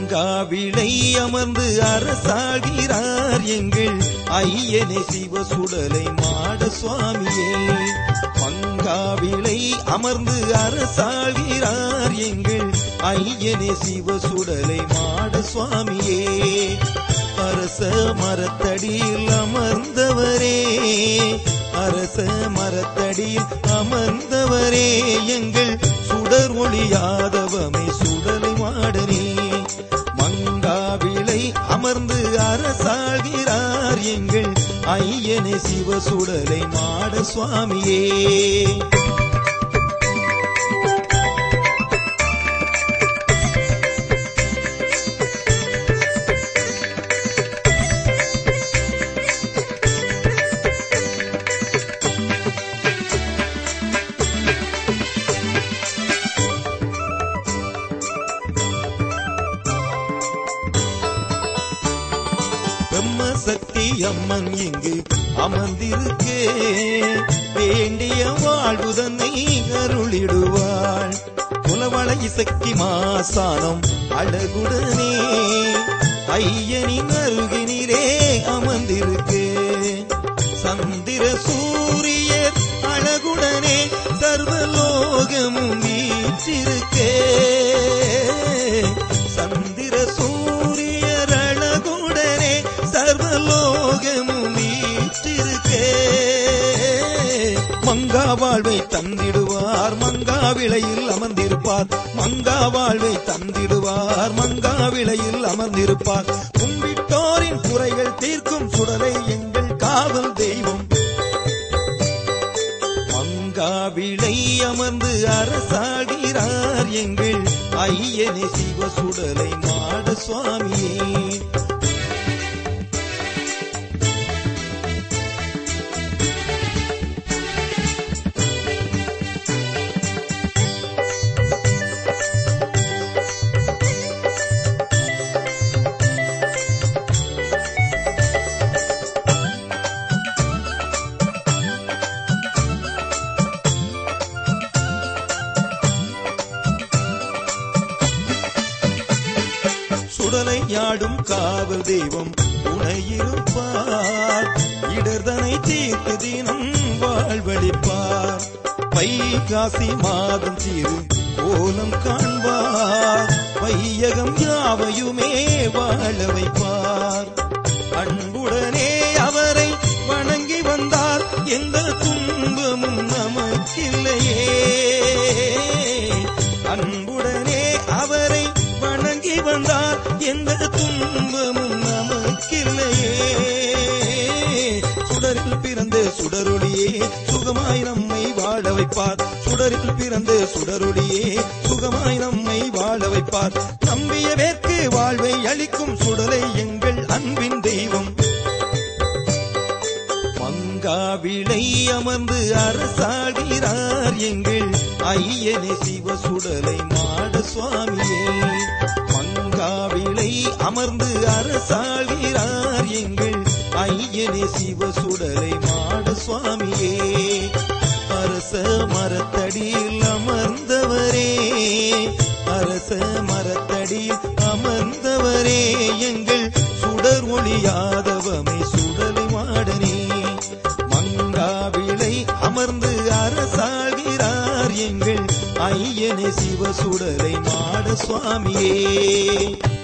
மங்காவிளை அமர்ந்து அரசாகிறார் எங்கள் ஐயனே சிவ சுடலை மாட சுவாமியே மங்காவிளை அமர்ந்து அரசாகிறார் எங்கள் ஐயனே சிவ சுடலை மாட சுவாமியே அரச மரத்தடியில் அமர்ந்தவரே அரச மரத்தடியில் அமர்ந்தவரே எங்கள் சுடர் ஒளியாதவமே சுடலை மாடனே மங்காவிளை அமர்ந்து அரசாகிறார் எங்கள் ஐயனே சிவ சுடலை மாட சுவாமியே பிரம்ம சக்தி அம்மன் இங்கு அமர்ந்திருக்கே வேண்டிய வாழ்வுதனை அருளிடுவாள் குலவளை சக்தி மாசானம் அழகுடனே ஐயனின் அருகினிலே அமர்ந்திருக்கே சந்திர சூரியர் அழகுடனே சர்வலோகமும் வீற்றிருக்கே சந்திர சூரியர் அழகுடனே சர்வலோகமும் வீற்றிருக்கே மங்கா வாழ்வை தந்திடுவார் மங்கா விலையில் அமர்ந்திருப்பார் மங்கா வாழ்வை தந்திடுவார் மங்கா விலையில் அமர்ந்திருப்பார் கும்பிட்டோரின் குறைகள் தீர்க்கும் சுடலை எங்கள் காவல் தெய்வம் மங்காவிளை அமர்ந்து அரசாகிறார் எங்கள் ஐயனே சிவ சுடலை மாட சுவாமியே சுடலை யாடும் காவல் தெய்வம் துணையிருப்பார் இடர்தனை தீர்த்து தினம் வாழ்வழிப்பார் பை காசி மாதம் சிறு கோலம் காண்பார் வையகம் யாவையுமே வாழ வைப்பார் அன்புடனே அவரை வணங்கி வந்தார் எந்த துன்பமும் நமக்கில்லையே அன்புடனே அவரை வணங்கி வந்தார் எந்த துன்பமும் நமக்கில்லையே சுடரில் பிறந்த சுடரொளியே சுகமாய் நம்மை வாழ வைப்பார் சுடரில் பிறந்த சுடரொளியே சுகமாய் நம்மை வாழ வைப்பார் நம்பிய வேற்கு வாழ்வை அளிக்கும் சுடலை எங்கள் அன்பின் தெய்வம் மங்காவிளை அமர்ந்து அரசாகிறார் எங்கள் ஐயனே சிவ சுடலை மாட சுவாமியே மங்காவிளை அமர்ந்து அரசாகிறார் எங்கள் ஐயனே சிவ சுடலை மாட சுவாமியே அரச மரத்தடியில் அமர்ந்தவரே அரச மரத்தடியில் அமர்ந்தவரே எங்கள் சுடர் ஒளியாதவமே சுடலை மாடனே மங்காவிளை அமர்ந்து அரசாகிறார் எங்கள் ஐயனே சிவ சுடலை மாட சுவாமியே